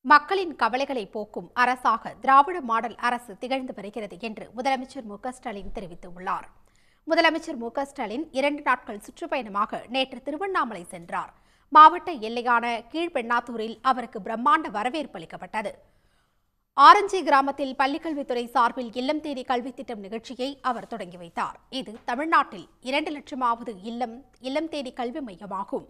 மக்களின் கவலைகளை போக்கும் அரசாக திராவிட மாடல் அரசு திகழ்ந்து வருகிறது என்று முதலமைச்சர் மு க ஸ்டாலின் தெரிவித்துள்ளார் முதலமைச்சர் மு க ஸ்டாலின் இரண்டு நாட்கள் சுற்றுப்பயணமாக நேற்று திருவண்ணாமலை சென்றார் மாவட்ட எல்லையான கீழ்பெண்ணாத்தூரில் அவருக்கு பிரம்மாண்ட வரவேற்பு அளிக்கப்பட்டது ஆரஞ்சி கிராமத்தில் பள்ளிக்கல்வித்துறை சார்பில் இல்லம் தேடி கல்வி திட்டம் நிகழ்ச்சியை அவர் தொடங்கி வைத்தார் இது தமிழ்நாட்டில் இரண்டு லட்சமாவது இல்லம் இல்லம் தேடி கல்வி மையமாகும்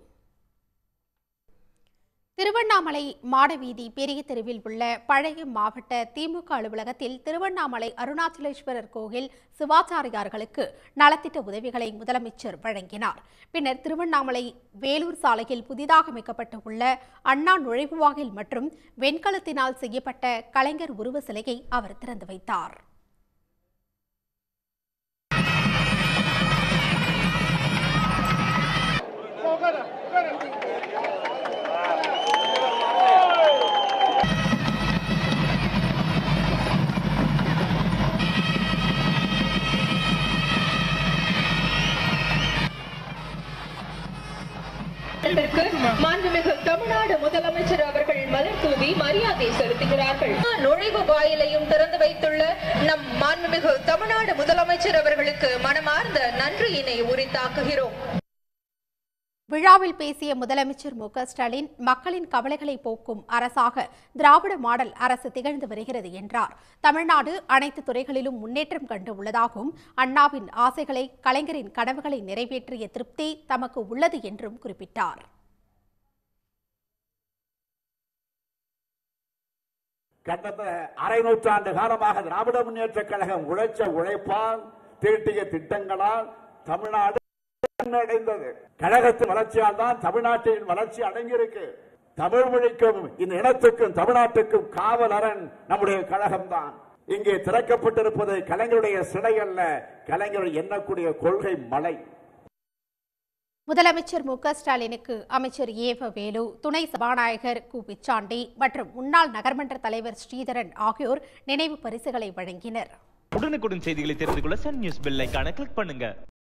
திருவண்ணாமலை மாடவீதி பெரிய தெருவில் உள்ள பழைய மாவட்ட திமுக அலுவலகத்தில் திருவண்ணாமலை அருணாச்சலேஸ்வரர் கோயில் சிவாச்சாரியார்களுக்கு நலத்திட்ட உதவிகளை முதலமைச்சர் வழங்கினார் பின்னர் திருவண்ணாமலை வேலூர் சாலையில் புதிதாக அமைக்கப்பட்டு உள்ள அண்ணா நுழைவுவாயில் மற்றும் வெண்கலத்தினால் செய்யப்பட்ட கலைஞர் உருவ சிலையை அவர் திறந்து வைத்தார் இதற்கு மாண்புமிகு தமிழ்நாடு முதலமைச்சர் அவர்கள் மலர் தூவி மரியாதை செலுத்துகிறார்கள் நுழைவு வாயிலையும் திறந்து வைத்துள்ள நம் மாண்புமிகு தமிழ்நாடு முதலமைச்சர் அவர்களுக்கு மனமார்ந்த நன்றியினை உரித்தாக்குகிறோம் விழாவில் பேசிய முதலமைச்சர் மு க ஸ்டாலின் மக்களின் கவலைகளை போக்கும் அரசாக திராவிட மாடல் அரசு திகழ்ந்து வருகிறது என்றார் தமிழ்நாடு அனைத்து துறைகளிலும் முன்னேற்றம் கண்டு உள்ளதாகவும் அண்ணாவின் ஆசைகளை கலைஞரின் கனவுகளை நிறைவேற்றிய திருப்தி தமக்கு உள்ளது என்றும் குறிப்பிட்டார் கடந்த அரை நூற்றாண்டு காலமாக திராவிட முன்னேற்ற கழகம் உழைச்ச உழைப்பால் தீட்டிய திட்டங்களால் தமிழ்நாடு அடைந்தது கழகத்தின் வளர்ச்சியால் தான் தமிழ்நாட்டின் வளர்ச்சி அடங்கியிருக்கு தமிழ் மொழிக்கும் இந்த இனத்துக்கும் தமிழ்நாட்டுக்கும் காவல் அரண் நம்முடைய கழகம் தான் இங்கே திறக்கப்பட்டிருப்பது கலைஞருடைய சிலை அல்ல கலைஞர் எண்ணக்கூடிய கொள்கை மலை முதலமைச்சர் மு க ஸ்டாலினுக்கு அமைச்சர் ஏவ வேலு துணை சபாநாயகர் கு பிச்சாண்டி மற்றும் முன்னாள் நகர்மன்ற தலைவர் ஸ்ரீதரன் ஆகியோர் நினைவு பரிசுகளை வழங்கினர் உடனுக்குடன் செய்திகளை தெரிந்து கொள்ள சன் நியூஸ் பெல் ஐகானை கிளிக் பண்ணுங்க